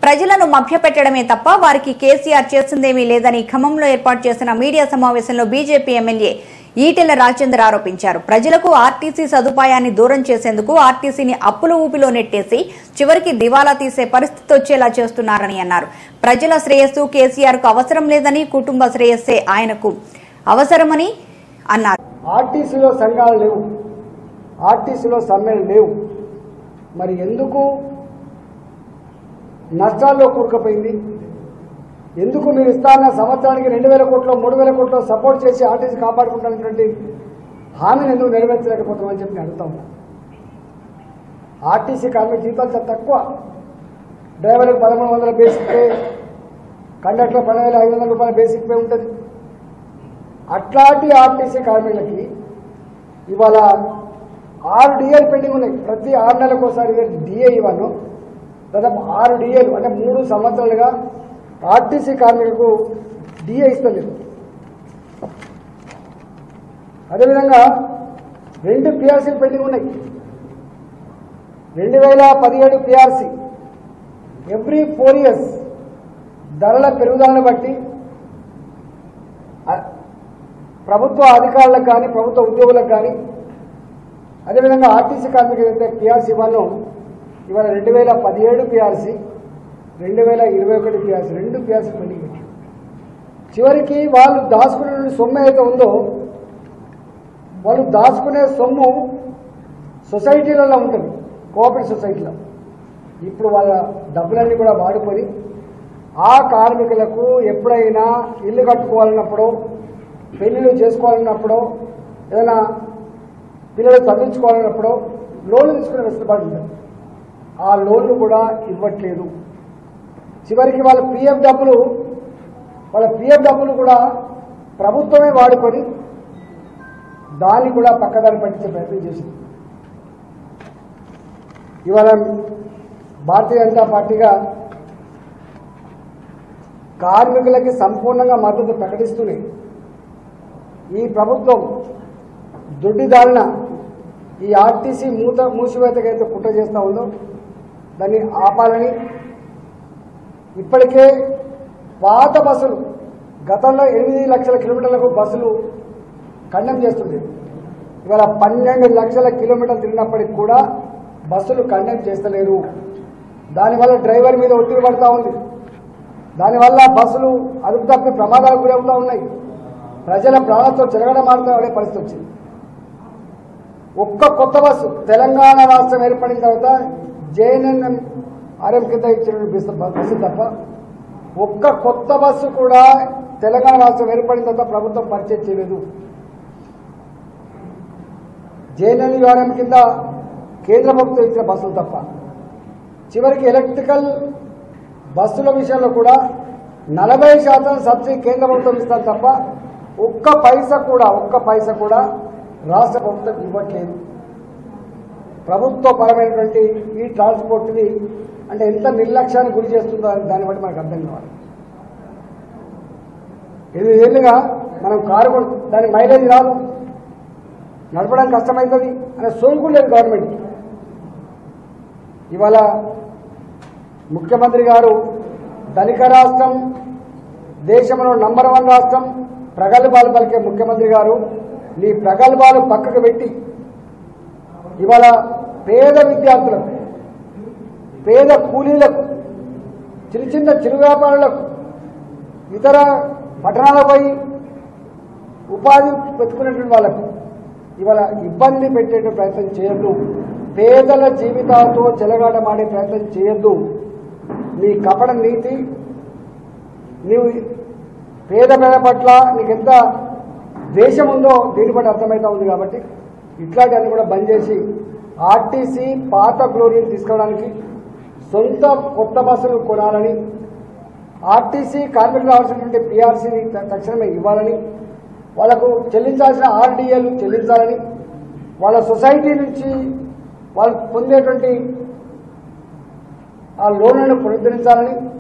ప్రజలను మభ్యపెట్టడమే తప్ప వారికి కేసీఆర్ చేసిందేమీ లేదని ఖమ్మంలో ఏర్పాటు చేసిన మీడియా సమావేశంలో బీజేపీ ఎమ్మెల్యే ఈటెల రాజేందర్ ఆరోపించారు ప్రజలకు ఆర్టీసీ సదుపాయాన్ని దూరం చేసేందుకు ఆర్టీసీని అప్పుల ఊపిలో నెట్టేసి చివరికి దివాలా తీసే పరిస్థితి వచ్చేలా చేస్తున్నారని అన్నారు ప్రజల శ్రేయస్సు కేసీఆర్ కు అవసరం లేదని కుటుంబ శ్రేయస్సే ఆయనకు అవసరమని అన్నారు ఆర్టీసీలో సంఘాలు లేవు ఆర్టీసీలో సమ్మెలు లేవు మరి ఎందుకు నష్టాల్లో కూరుకుపోయింది ఎందుకు మీరు ఇస్తాన్న సంవత్సరానికి రెండు వేల కోట్లు మూడు వేల కోట్లు సపోర్ట్ చేసి ఆర్టీసీ కాపాడుకుంటున్నటువంటి హామీని ఎందుకు నెరవేర్చలేకపోతున్నామని చెప్పి నేను అడుగుతా ఉన్నా ఆర్టీసీ కార్మిక జీతాలు చాలా తక్కువ డ్రైవర్లకు పదమూడు వందల బేసిక్ పే కండక్టర్ పన్నెండు వేల ఐదు వందల రూపాయల బేసిక్ పే ఉంటుంది అట్లాంటి ఆర్టీసీ కార్మికులకి ఇవాళ ఆరు డిఏలు పెండింగ్ ఉన్నాయి ప్రతి ఆరు నెలలకు ఒకసారి డిఏ ఇవ్వను దాదాపు ఆరు డిఏలు అంటే మూడు సంవత్సరాలుగా ఆర్టీసీ కార్మికులకు డిఏ ఇస్తలేదు అదేవిధంగా రెండు పిఆర్సీలు పెండింగ్ ఉన్నాయి రెండు వేల పదిహేడు పిఆర్సీ ఎవ్రీ ఫోర్ ఇయర్స్ ధరల పెరుగుదలను బట్టి అ- ప్రభుత్వ అధికారులకు కానీ ప్రభుత్వ ఉద్యోగులకు కానీ అదేవిధంగా ఆర్టీసీ కార్మికులు ఏదైతే పిఆర్సీ ఇవ్వాలో ఇవాళ రెండు వేల పదిహేడు పిఆర్సీ రెండు వేల ఇరవై ఒకటి పిఆర్సీ రెండు పిఆర్సీ పెండింగ్ పెట్టారు చివరికి వాళ్ళు దాచుకునే సొమ్ము ఏదైతే ఉందో వాళ్ళు దాచుకునే సొమ్ము సొసైటీలలో ఉంటుంది కోఆపరేటివ్ సొసైటీలో ఇప్పుడు వాళ్ళ డబ్బులన్నీ కూడా వాడుకొని ఆ కార్మికులకు ఎప్పుడైనా ఇల్లు కట్టుకోవాలన్నప్పుడు పెళ్లిళ్ళు చేసుకోవాలన్నప్పుడు ఏదైనా పిల్లలు చదివించుకోవాలన్నప్పుడు లోన్లు తీసుకునే వెసులుబాటు ఉంటుంది ఆ లోన్లు కూడా ఇవ్వట్లేదు చివరికి వాళ్ళ పిఎఫ్ డబ్బులు వాళ్ళ పిఎఫ్ డబ్బులు కూడా ప్రభుత్వమే వాడుకొని దాన్ని కూడా పక్కదారి పట్టించే ప్రయత్నం చేసింది ఇవాళ భారతీయ జనతా పార్టీగా కార్మికులకి సంపూర్ణంగా మద్దతు ప్రకటిస్తూనే ఈ ప్రభుత్వం దొడ్డిదారిన ఈ ఆర్టీసీ మూత మూసివేతకైతే కుట్ర చేస్తూ ఉందో దాన్ని ఆపాలని ఇప్పటికే పాత బస్సులు గతంలో ఎనిమిది లక్షల కిలోమీటర్లకు బస్సులు ఖండం చేస్తుంది ఇవాళ పన్నెండు లక్షల కిలోమీటర్లు తిరిగినప్పటికి కూడా బస్సులు కండక్ట్ చేస్తలేరు దానివల్ల డ్రైవర్ మీద ఒత్తిడి పడతా ఉంది దానివల్ల బస్సులు అదుపు తప్పి ప్రమాదాలకు గురవుతూ ఉన్నాయి ప్రజల ప్రాణాలతో చెరగడం మారుతూ అనే పరిస్థితి వచ్చింది ఒక్క కొత్త బస్సు తెలంగాణ రాష్ట్రం ఏర్పడిన తర్వాత జేఎన్ఎన్ ఆర్ఎం కింద ఇచ్చిన బస్సు బస్సు తప్ప ఒక్క కొత్త బస్సు కూడా తెలంగాణ రాష్ట్రం ఏర్పడిన తర్వాత ప్రభుత్వం పరిచయం చేయలేదు జేఎన్ఎన్ ఆర్ఎం కింద కేంద్ర ప్రభుత్వం ఇచ్చిన బస్సులు తప్ప చివరికి ఎలక్ట్రికల్ బస్సుల విషయంలో కూడా నలభై శాతం సబ్సిడీ కేంద్ర ప్రభుత్వం ఇస్తారు తప్ప ఒక్క పైసా కూడా ఒక్క పైసా కూడా రాష్ట్ర ప్రభుత్వం ఇవ్వట్లేదు ప్రభుత్వ పరమైనటువంటి ఈ ట్రాన్స్పోర్ట్ని అంటే ఎంత నిర్లక్ష్యానికి గురి చేస్తుందో అని దాన్ని బట్టి మనకు అర్థం కావాలి ఎనిమిది ఏళ్ళుగా మనం కారు కొను- దాని మైలేజ్ రాదు నడపడం కష్టమవుతుంది అనే సోంకు లేదు గవర్నమెంట్ ఇవాళ ముఖ్యమంత్రి గారు ధనిక రాష్ట్రం దేశంలో నంబర్ వన్ రాష్ట్రం ప్రగల్భాలు పలికే ముఖ్యమంత్రి గారు నీ ప్రగల్భాలు పక్కకు పెట్టి ఇవాళ పేద విద్యార్థులకు పేద కూలీలకు చిన్న చిన్న చిరు వ్యాపారులకు ఇతర పట్టణాలకు పోయి ఉపాధి పెట్టుకునేటువంటి వాళ్ళకు ఇవాళ ఇబ్బంది పెట్టే ప్రయత్నం చేయొద్దు పేదల జీవితాలతో చెలగాటమాడే ప్రయత్నం చేయొద్దు నీ కపట నీతి నీవు పేద పేద పట్ల నీకెంత ద్వేషం ఉందో దీని బట్టి అర్థమవుతా ఉంది కాబట్టి ఇట్లాంటివన్నీ కూడా బంద్ చేసి ఆర్టీసీ పాత గ్లోరీని తీసుకోవడానికి సొంత కొత్త బస్సులు కొనాలని ఆర్టీసీ కార్మికులు రావాల్సినటువంటి పీఆర్సీని తక్షణమే ఇవ్వాలని వాళ్ళకు చెల్లించాల్సిన ఆర్డీఏలు చెల్లించాలని వాళ్ళ సొసైటీ నుంచి వాళ్ళు పొందేటువంటి ఆ లోన్లను పునరుద్ధరించాలని